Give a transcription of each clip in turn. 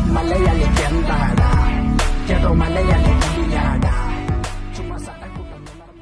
മലയാളിക്ക് എന്താടാ ഏതോ മലയാളി കവിയാടാ ചുമ്മാ സട്ടക്കുട്ടം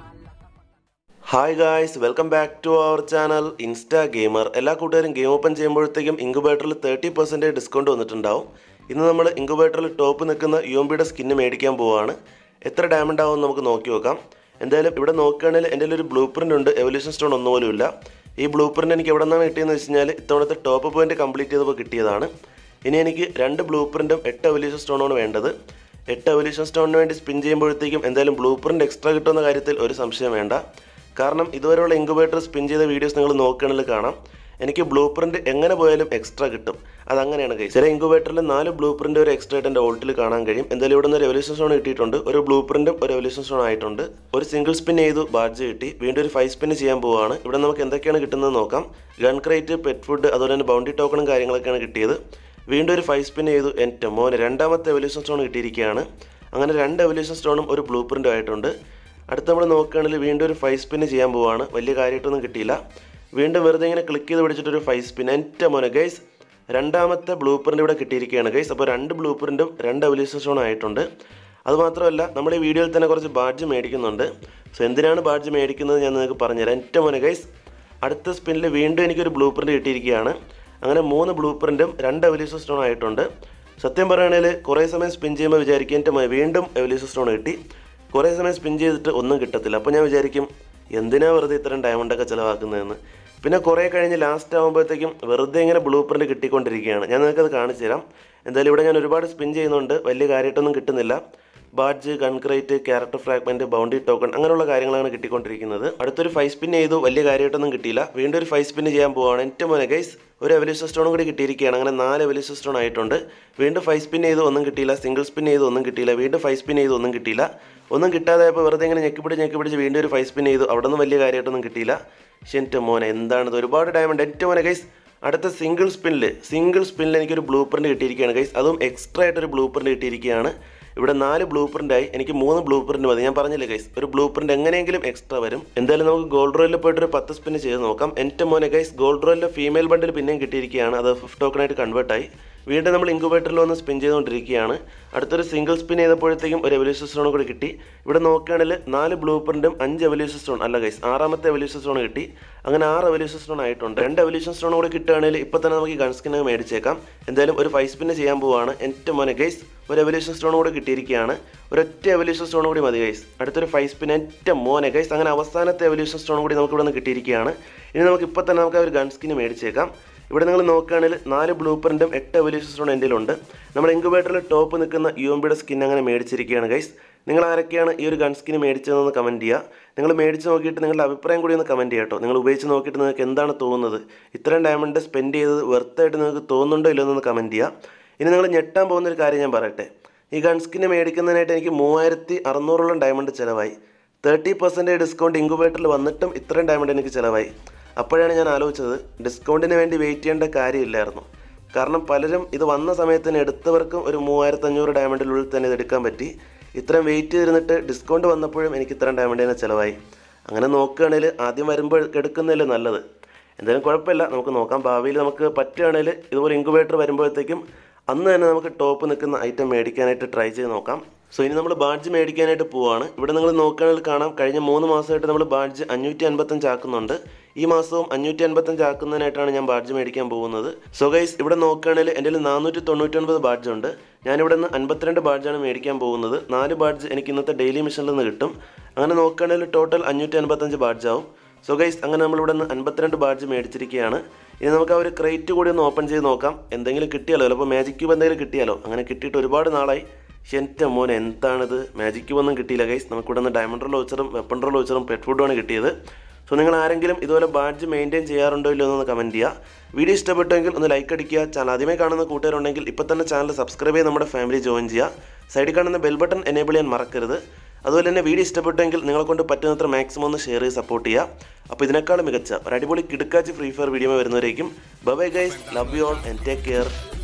hi guys welcome back to our channel insta gamer എല്ലാ കൂട്ടുകാരും ഗെയിം ഓപ്പൺ ചെയ്യുമ്പോഴത്തേക്കും ഇൻക്യുബേറ്ററിൽ തേർട്ടി പെർസെൻറ്റേജ് ഡിസ്കൗണ്ട് വന്നിട്ടുണ്ടാവും ഇന്ന് നമ്മൾ ഇൻക്യുബേറ്ററിൽ ടോപ്പ് നിൽക്കുന്ന യു എം ബിയുടെ സ്കിന്ന് മേടിക്കാൻ പോവുകയാണ് എത്ര ഡയമണ്ട് ആവും നമുക്ക് നോക്കി നോക്കാം എന്തായാലും ഇവിടെ നോക്കുകയാണെങ്കിൽ എൻ്റെ ഒരു ബ്ലൂ പ്രിൻ്റ് ഉണ്ട് എവല്യൂഷൻ സ്റ്റോൺ ഒന്നുപോലും ഇല്ല ഈ ബ്ലൂ പ്രിൻ്റ് എനിക്ക് എവിടെ നിന്നാണ് കിട്ടിയെന്ന് വെച്ച് കഴിഞ്ഞാൽ ഇത്തവണത്തെ ടോപ്പ് പോയിന്റ് കംപ്ലീറ്റ് ചെയ്തപ്പോൾ കിട്ടിയതാണ് ഇനി എനിക്ക് രണ്ട് ബ്ലൂ പ്രിൻറ്റും എട്ട് എവല്യൂഷൻ സ്റ്റോണാണ് വേണ്ടത് എട്ട് എവല്യൂഷൻ സ്റ്റോണിന് വേണ്ടി സ്പിൻ ചെയ്യുമ്പോഴത്തേക്കും എന്തായാലും ബ്ലൂ പ്രിൻ്റ് എക്സ്ട്രാ കിട്ടുമെന്ന കാര്യത്തിൽ ഒരു സംശയം വേണ്ട കാരണം ഇതുവരെയുള്ള ഇൻക്യുബേറ്റർ സ്പിൻ ചെയ്ത വീഡിയോസ് നിങ്ങൾ നോക്കുകയാണെങ്കിൽ കാണാം എനിക്ക് ബ്ലൂ പ്രിന്റ് എങ്ങനെ പോയാലും എക്സ്ട്രാ കിട്ടും അതങ്ങനെയാണ് കൈ ചില ഇൻക്യുബേറ്ററിൽ നാല് ബ്ലൂ പ്രിന്റ് ഒരു എക്സ്ട്രാ ആയിട്ട് എൻ്റെ ഓൾട്ടിൽ കാണാൻ കഴിയും എന്തായാലും ഇവിടെ നിന്ന് ഒരു എവല്യൂഷൻ സ്റ്റോൺ കിട്ടിയിട്ടുണ്ട് ഒരു ബ്ലൂ പ്രിന്റും ഒരു എവല്യൂഷൻ സ്റ്റോൺ ആയിട്ടുണ്ട് ഒരു സിംഗിൾ സ്പിൻ ചെയ്തു ബാഡ്ജ് കിട്ടി വീണ്ടും ഒരു ഫൈവ് സ്പിൻ ചെയ്യാൻ പോവുകയാണ് ഇവിടെ നമുക്ക് എന്തൊക്കെയാണ് കിട്ടുന്നത് നോക്കാം ഗൺ ക്രേറ്റ് പെറ്റ് ഫുഡ് അതുപോലെ തന്നെ ബൗണ്ടി ടോക്കണും കാര്യങ്ങളൊക്കെയാണ് കിട്ടിയത് വീണ്ടും ഒരു ഫൈവ് സ്പിൻ ചെയ്തു എൻ്റെ മോന് രണ്ടാമത്തെ എവല്യൂഷൻ സ്റ്റോൺ കിട്ടിയിരിക്കുകയാണ് അങ്ങനെ രണ്ട് എവല്യൂഷൻ സ്റ്റോണും ഒരു ബ്ലൂ പ്രിന്റും ആയിട്ടുണ്ട് അടുത്ത് നമ്മൾ നോക്കുകയാണെങ്കിൽ വീണ്ടും ഒരു ഫൈവ് സ്പിൻ ചെയ്യാൻ പോവാണ് വലിയ കാര്യമായിട്ടൊന്നും കിട്ടിയില്ല വീണ്ടും വെറുതെ ഇങ്ങനെ ക്ലിക്ക് ചെയ്ത് പിടിച്ചിട്ട് ഒരു ഫൈവ് സ്പിൻ എൻ്റെ മോനെ ഗൈസ് രണ്ടാമത്തെ ബ്ലൂ പ്രിൻ്റ് ഇവിടെ കിട്ടിയിരിക്കുകയാണ് ഗൈസ് അപ്പോൾ രണ്ട് ബ്ലൂ പ്രിൻറ്റും രണ്ട് എവല്യൂഷൻ സ്റ്റോൺ ആയിട്ടുണ്ട് അതുമാത്രമല്ല നമ്മൾ ഈ വീഡിയോയിൽ തന്നെ കുറച്ച് ബാഡ്ജ് മേടിക്കുന്നുണ്ട് സോ എന്തിനാണ് ബാഡ്ജ് മേടിക്കുന്നത് ഞാൻ നിങ്ങൾക്ക് പറഞ്ഞുതരാം എൻ്റെ മോനെ ഗൈസ് അടുത്ത സ്പിന്നിൽ വീണ്ടും എനിക്കൊരു ബ്ലൂ പ്രിൻ്റ് കിട്ടിയിരിക്കുകയാണ് അങ്ങനെ മൂന്ന് ബ്ലൂ പ്രിൻറ്റും രണ്ട് എവല്യൂഷൻ സ്റ്റോൺ ആയിട്ടുണ്ട് സത്യം പറയുകയാണെങ്കിൽ കുറേ സമയം സ്പിൻ ചെയ്യുമ്പോൾ വിചാരിക്കും എൻ്റെ മോനെ വീണ്ടും എവല്യൂഷൻ സ്റ്റോൺ കിട്ടി കുറേ സമയം സ്പിൻ ചെയ്തിട്ട് ഒന്നും കിട്ടത്തില്ല അപ്പോൾ ഞാൻ വിചാരിക്കും എന്തിനാ വെറുതെ ഇത്രയും ഡയമണ്ടൊക്കെ ചിലവാക്കുന്നതെന്ന് പിന്നെ കുറേ കഴിഞ്ഞ് ലാസ്റ്റ് ആകുമ്പോഴത്തേക്കും വെറുതെ ഇങ്ങനെ ബ്ലൂ പ്രിൻ്റ് കിട്ടിക്കൊണ്ടിരിക്കുകയാണ് ഞാൻ നിങ്ങൾക്കത് കാണിച്ചു തരാം എന്തായാലും ഇവിടെ ഞാൻ ഒരുപാട് സ്പിൻ ചെയ്യുന്നുണ്ട് വലിയ കാര്യമായിട്ടൊന്നും കിട്ടുന്നില്ല badge concrete character fragment bounty token അങ്ങനെയുള്ള കാര്യങ്ങളാണ് കിട്ടിക്കൊണ്ടിരിക്കുന്നത് അടുത്തൊരു ഫൈവ് സ്പിൻ ചെയ്തു വലിയ കാര്യമായിട്ടൊന്നും കിട്ടിയില്ല വീണ്ടും ഒരു ഫൈവ് സ്പിൻ ചെയ്യാൻ പോവാണ് എൻ്റെ മോനെ ഗൈസ് ഒരു എവല്യൂഷൻ സ്റ്റോണും കൂടി കിട്ടിയിരിക്കുകയാണ് അങ്ങനെ നാല് എവല്യൂഷൻ സ്റ്റോൺ ആയിട്ടുണ്ട് വീണ്ടും ഫൈവ് സ്പിൻ ചെയ്തു ഒന്നും കിട്ടിയില്ല സിംഗിൾ സ്പിൻ ചെയ്തു ഒന്നും കിട്ടിയില്ല വീണ്ടും ഫൈവ് സ്പിൻ ചെയ്തു ഒന്നും കിട്ടിയില്ല ഒന്നും കിട്ടാതായപ്പോൾ വെറുതെ ഇങ്ങനെ ഞെക്കി പിടിച്ച് ഞെക്കി പിടിച്ച് വീണ്ടും ഒരു ഫൈവ് സ്പിൻ ചെയ്തു അവിടെ നിന്ന് വലിയ കാര്യമായിട്ടൊന്നും കിട്ടിയില്ല പക്ഷേ എൻ്റെ മോനെ എന്താണിത് ഒരുപാട് ഡയമണ്ട് എൻ്റെ മോനെ ഗൈസ് അടുത്ത സിംഗിൾ സ്പിന്നിൽ സിംഗിൾ സ്പിന്നിൽ എനിക്കൊരു ബ്ലൂ പ്രിന്റ് കിട്ടിയിരിക്കുകയാണ് ഗൈസ് അതും എക്സ്ട്രാ ആയിട്ടൊരു ബ്ലൂ പ്രിന്റ് കിട്ടിയിരിക്കുകയാണ് ഇവിടെ നാല് ബ്ലൂ പ്രിന്റ് ആയി എനിക്ക് മൂന്ന് ബ്ലൂ പ്രിന്റ് മതി ഞാൻ പറഞ്ഞില്ലേ ഗൈസ് ഒരു ബ്ലൂ പ്രിന്റ് എങ്ങനെയെങ്കിലും എക്സ്ട്രാ വരും എന്തായാലും നമുക്ക് ഗോൾഡ് റോയിലിൽ പോയിട്ട് ഒരു പത്ത് സ്പിൻ ചെയ്ത് നോക്കാം എൻ്റെ മോനെ ഗൈസ് ഗോൾഡ് റോയിലെ ഫീമെയിൽ ബണ്ടിൽ പിന്നെയും കിട്ടിയിരിക്കുകയാണ് അത് ഫിഫ്റ്റ് ടോക്കണായിട്ട് കൺവേർട്ട് ആയി വീണ്ടും നമ്മൾ ഇൻക്യുബേറ്ററിൽ വന്ന് സ്പിൻ ചെയ്തുകൊണ്ടിരിക്കുകയാണ് അടുത്തൊരു സിംഗിൾ സ്പിൻ ചെയ്തപ്പോഴത്തേക്കും ഒരു എവല്യൂഷൻ സ്റ്റോൺ കൂടി കിട്ടി ഇവിടെ നോക്കുകയാണെങ്കിൽ നാല് ബ്ലൂ പ്രിന്റും അഞ്ച് എവല്യൂഷൻ സ്റ്റോൺ അല്ല ഗൈസ് ആറാമത്തെ എവല്യൂഷൻ സ്റ്റോൺ കിട്ടി അങ്ങനെ ആറ് എവല്യൂഷൻ സ്റ്റോൺ ആയിട്ടുണ്ട് രണ്ട് എവല്യൂഷൻ സ്റ്റോൺ കൂടി കിട്ടുകയാണെങ്കിൽ ഇപ്പോൾ തന്നെ നമുക്ക് ഈ ഗൺ സ്കിൻ മേടിച്ചേക്കാം എന്തായാലും ഒരു ഫൈവ് സ്പിൻ ചെയ്യാൻ പോവാണ് എൻ്റെ മോനെ ഗൈസ് ഒരു എവല്യൂഷൻ സ്റ്റോൺ കൂടി കിട്ടിയിരിക്കുകയാണ് ഒരൊറ്റ എവല്യൂഷൻ സ്റ്റോൺ കൂടി മതി ഗൈസ് അടുത്തൊരു ഫൈവ് സ്പിൻ എൻ്റെ മോനെ ഗൈസ് അങ്ങനെ അവസാനത്തെ എവല്യൂഷൻ സ്റ്റോൺ കൂടി നമുക്ക് ഇവിടെ നിന്ന് കിട്ടിയിരിക്കുകയാണ് ഇനി നമുക്ക് ഇപ്പോൾ തന്നെ നമുക്ക് ആ ഒരു ഗൺ സ്കിൻ മേടിച്ചേക്കാം ഇവിടെ നിങ്ങൾ നോക്കുകയാണെങ്കിൽ നാല് ബ്ലൂ പ്രിൻറ്റും എട്ട് എവല്യൂഷൻ സ്റ്റോൺ എൻ്റെ ഉണ്ട് നമ്മുടെ ഇൻക്യുബേറ്ററിൽ ടോപ്പ് നിൽക്കുന്ന യു എം ബിയുടെ സ്കിൻ അങ്ങനെ മേടിച്ചിരിക്കുകയാണ് ഗൈസ് നിങ്ങൾ ആരൊക്കെയാണ് ഈ ഒരു ഗൺ സ്കിൻ മേടിച്ചതെന്ന് കമൻറ്റ് ചെയ്യുക നിങ്ങൾ മേടിച്ച് നോക്കിയിട്ട് നിങ്ങളുടെ അഭിപ്രായം കൂടി ഒന്ന് കമൻറ്റ് ചെയ്യാം കേട്ടോ നിങ്ങൾ ഉപയോഗിച്ച് നോക്കിയിട്ട് നിങ്ങൾക്ക് എന്താണ് തോന്നുന്നത് ഇത്രയും ഡയമണ്ട് സ്പെൻഡ് ചെയ്തത് വെർത്തായിട്ട് നിങ്ങൾക്ക് തോന്നുന്നുണ്ടോ ഇല്ലയോ എന്നൊന്ന് കമൻറ്റ് ചെയ്യുക ഇനി നിങ്ങൾ ഞെട്ടാൻ പോകുന്ന ഒരു കാര്യം ഞാൻ പറയട്ടെ ഈ ഗൺ സ്കിൻ മേടിക്കുന്നതിനായിട്ട് എനിക്ക് മൂവായിരത്തി അറുന്നൂറോളം ഡയമണ്ട് ചിലവായി തേർട്ടി പെർസെൻറ്റേജ് ഡിസ്കൗണ്ട് ഇൻക്യുബേറ്ററിൽ വന്നിട്ടും ഇത്രയും ഡയമണ്ട് എനിക്ക് ചിലവായി അപ്പോഴാണ് ഞാൻ ആലോചിച്ചത് ഡിസ്കൗണ്ടിന് വേണ്ടി വെയിറ്റ് ചെയ്യേണ്ട കാര്യമില്ലായിരുന്നു കാരണം പലരും ഇത് വന്ന സമയത്തിന് എടുത്തവർക്കും ഒരു മൂവായിരത്തഞ്ഞൂറ് ഡയമണ്ടിനുള്ളിൽ തന്നെ ഇത് എടുക്കാൻ പറ്റി ഇത്രയും വെയിറ്റ് ചെയ്തിരുന്നിട്ട് ഡിസ്കൗണ്ട് വന്നപ്പോഴും എനിക്ക് ഇത്രയും ഡയമണ്ട് തന്നെ ചിലവായി അങ്ങനെ നോക്കുകയാണെങ്കിൽ ആദ്യം വരുമ്പോൾ എടുക്കുന്നതല്ലേ നല്ലത് എന്തായാലും കുഴപ്പമില്ല നമുക്ക് നോക്കാം ഭാവിയിൽ നമുക്ക് പറ്റുകയാണെങ്കിൽ ഇതുപോലെ ഇൻക്യുബേറ്റർ വരുമ്പോഴത്തേക്കും അന്ന് തന്നെ നമുക്ക് ടോപ്പ് നിൽക്കുന്ന ഐറ്റം മേടിക്കാനായിട്ട് ട്രൈ ചെയ്ത് നോക്കാം സോ ഇനി നമ്മൾ ബാഡ്ജ് മേടിക്കാനായിട്ട് പോവാണ് ഇവിടെ നിങ്ങൾ നോക്കുകയാണെങ്കിൽ കാണാം കഴിഞ്ഞ മൂന്ന് മാസമായിട്ട് നമ്മൾ ബാഡ്ജ് അഞ്ഞൂറ്റി അൻപത്തഞ്ച് ആക്കുന്നുണ്ട് ഈ മാസവും അഞ്ഞൂറ്റി അൻപത്തഞ്ച് ആക്കുന്നതിനായിട്ടാണ് ഞാൻ ബാഡ്ജ് മേടിക്കാൻ പോകുന്നത് സോ ഗൈസ് ഇവിടെ നോക്കുകയാണെങ്കിൽ എൻ്റെ കയ്യിൽ നാനൂറ്റി തൊണ്ണൂറ്റൊൻപത് ബാഡ്ജ് ഉണ്ട് ഞാനിവിടെ നിന്ന് അൻപത്തിരണ്ട് ബാഡ്ജാണ് മേടിക്കാൻ പോകുന്നത് നാല് ബാഡ്ജ് എനിക്ക് ഇന്നത്തെ ഡെയിലി മിഷനിൽ നിന്ന് കിട്ടും അങ്ങനെ നോക്കുകയാണെങ്കിൽ ടോട്ടൽ അഞ്ഞൂറ്റി അൻപത്തഞ്ച് ബാഡ്ജാവും സോ ഗൈസ് അങ്ങനെ നമ്മളിവിടെ നിന്ന് അൻപത്തിരണ്ട് ബാഡ്ജ് മേടിച്ചിരിക്കുകയാണ് ഇനി നമുക്ക് ആ ഒരു ക്രേറ്റ് കൂടി ഒന്ന് ഓപ്പൺ ചെയ്ത് നോക്കാം എന്തെങ്കിലും കിട്ടിയാലോ ചിലപ്പോൾ മാജിക് ക്യൂബ് എന്തെങ്കിലും കിട്ടിയാലോ അങ്ങനെ കിട്ടിയിട്ട് ഒരുപാട് നാളായി പക്ഷെ എൻ്റെ മോൻ എന്താണിത് മാജിക് ക്യൂബ് ഒന്നും കിട്ടിയില്ല ഗൈസ് നമുക്കിവിടെ നിന്ന് ഡയമണ്ട് റോൾ വെച്ചറും വെപ്പൺ റോൾ വെച്ചറും പെറ്റ് ഫുഡുമാണ് കിട്ടിയത് സോ നിങ്ങൾ ആരെങ്കിലും ഇതുപോലെ ബാഡ്ജ് മെയിൻറ്റെയിൻ ചെയ്യാറുണ്ടോ ഇല്ലയോ എന്നൊന്ന് കമൻറ്റ് ചെയ്യുക വീഡിയോ ഇഷ്ടപ്പെട്ടെങ്കിൽ ഒന്ന് ലൈക്ക് അടിക്കുക ചാനൽ ആദ്യമേ കാണുന്ന കൂട്ടുകാരുണ്ടെങ്കിൽ ഇപ്പോൾ തന്നെ ചാനൽ സബ്സ്ക്രൈബ് ചെയ്ത് നമ്മുടെ ഫാമിലി ജോയിൻ ചെയ്യുക സൈഡിൽ കാണുന്ന ബെൽ ബട്ടൺ എനേബിൾ ചെയ്യാൻ മറക്കരുത് അതുപോലെ തന്നെ വീഡിയോ ഇഷ്ടപ്പെട്ടെങ്കിൽ നിങ്ങളെ കൊണ്ട് പറ്റുന്നത്ര മാക്സിമം ഒന്ന് ഷെയർ ചെയ്ത് സപ്പോർട്ട് ചെയ്യുക അപ്പോൾ ഇതിനേക്കാളും മികച്ച ഒരു അടിപൊളി കിടുക്കാച്ച് ഫ്രീ ഫയർ വീഡിയോ വരുന്നവരേക്കും bye guys love you all and take care